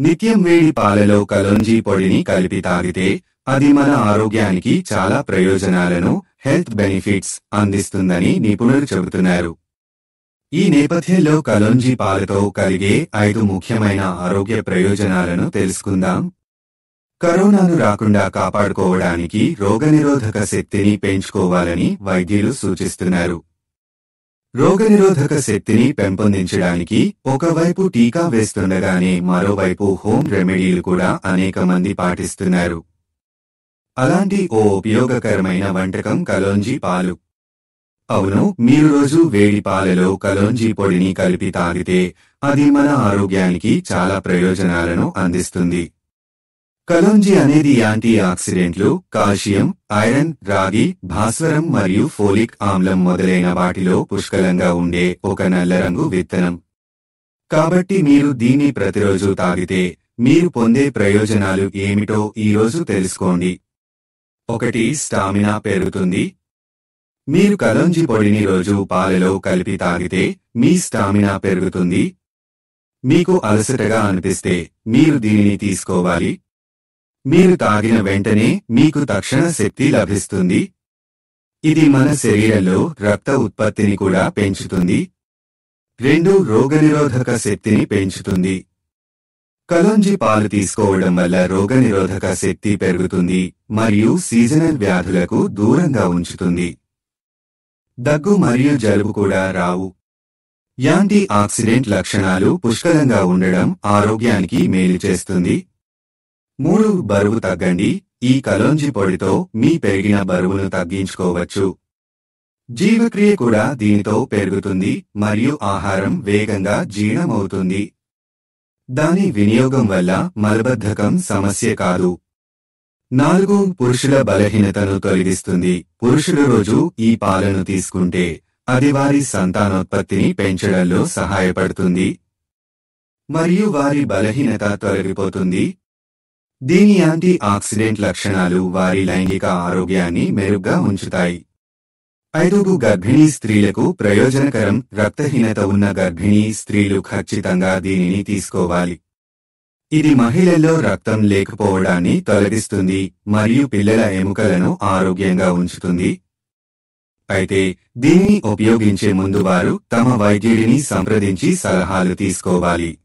నిత్యం వేడి పాలలో కలోంజీ పొడిని కలిపి తాగితే అది మన ఆరోగ్యానికి చాలా ప్రయోజనాలను హెల్త్ బెనిఫిట్స్ అందిస్తుందని నిపుణులు చెబుతున్నారు ఈ నేపథ్యంలో కలోంజీ పాలతో కలిగే ఐదు ముఖ్యమైన ఆరోగ్య ప్రయోజనాలను తెలుసుకుందాం కరోనాను రాకుండా కాపాడుకోవడానికి రోగనిరోధక శక్తిని పెంచుకోవాలని వైద్యులు సూచిస్తున్నారు రోగనిరోధక శక్తిని పెంపొందించడానికి ఒకవైపు టీకా వేస్తుండగానే మరోవైపు హోమ్ రెమెడీలు కూడా అనేక మంది పాటిస్తున్నారు అలాంటి ఓ ఉపయోగకరమైన వంటకం కలోంజీ పాలు అవును మీరు రోజు వేడి పాలలో కలోంజీ పొడిని కలిపి తాగితే అది మన ఆరోగ్యానికి చాలా ప్రయోజనాలను అందిస్తుంది కలోంజీ అనేది యాంటీ ఆక్సిడెంట్లు కాల్షియం ఐరన్ రాగి భాస్వరం మరియు ఫోలిక్ ఆమ్లం మొదలైన వాటిలో పుష్కలంగా ఉండే ఒక నల్ల రంగు విత్తనం కాబట్టి మీరు దీన్ని ప్రతిరోజు తాగితే మీరు పొందే ప్రయోజనాలు ఏమిటో ఈరోజు తెలుసుకోండి ఒకటి స్టామినా పెరుగుతుంది మీరు కలోంజీ పొడిని రోజు పాలలో కలిపి తాగితే మీ స్టామినా పెరుగుతుంది మీకు అలసటగా అనిపిస్తే మీరు దీనిని తీసుకోవాలి మీరు తాగిన వెంటనే మీకు తక్షణ శక్తి లభిస్తుంది ఇది మన శరీరంలో రక్త ఉత్పత్తిని కూడా పెంచుతుంది రెండు రోగనిరోధక శక్తిని పెంచుతుంది కలోంజీ పాలు తీసుకోవడం వల్ల రోగనిరోధక శక్తి పెరుగుతుంది మరియు సీజనల్ వ్యాధులకు దూరంగా ఉంచుతుంది దగ్గు మరియు జలుబు కూడా రావు యాంటీ ఆక్సిడెంట్ లక్షణాలు పుష్కలంగా ఉండడం ఆరోగ్యానికి మేలు చేస్తుంది మూడు బరువు తగ్గండి ఈ కలోంజి పొడితో మీ పెరిగిన బరువును తగ్గించుకోవచ్చు జీవక్రియ కూడా దీనితో పెరుగుతుంది మరియు ఆహారం వేగంగా జీర్ణమవుతుంది దాని వినియోగం వల్ల మలబద్ధకం సమస్య కాదు నాలుగు పురుషుల బలహీనతను తొలగిస్తుంది పురుషులు రోజు ఈ పాలను తీసుకుంటే అది వారి సంతానోత్పత్తిని పెంచడంలో సహాయపడుతుంది మరియు వారి బలహీనత తొలగిపోతుంది దీని యాంటీ ఆక్సిడెంట్ లక్షణాలు వారి లైంగిక ఆరోగ్యాన్ని మెరుగ్గా ఉంచుతాయి ఐదుగు గర్భిణీ స్త్రీలకు ప్రయోజనకరం రక్తహీనత ఉన్న గర్భిణీ స్త్రీలు ఖచ్చితంగా దీనిని తీసుకోవాలి ఇది మహిళల్లో రక్తం లేకపోవడాన్ని తొలగిస్తుంది మరియు పిల్లల ఎముకలను ఆరోగ్యంగా ఉంచుతుంది అయితే దీనిని ఉపయోగించే ముందు వారు తమ వైద్యుడిని సంప్రదించి సలహాలు తీసుకోవాలి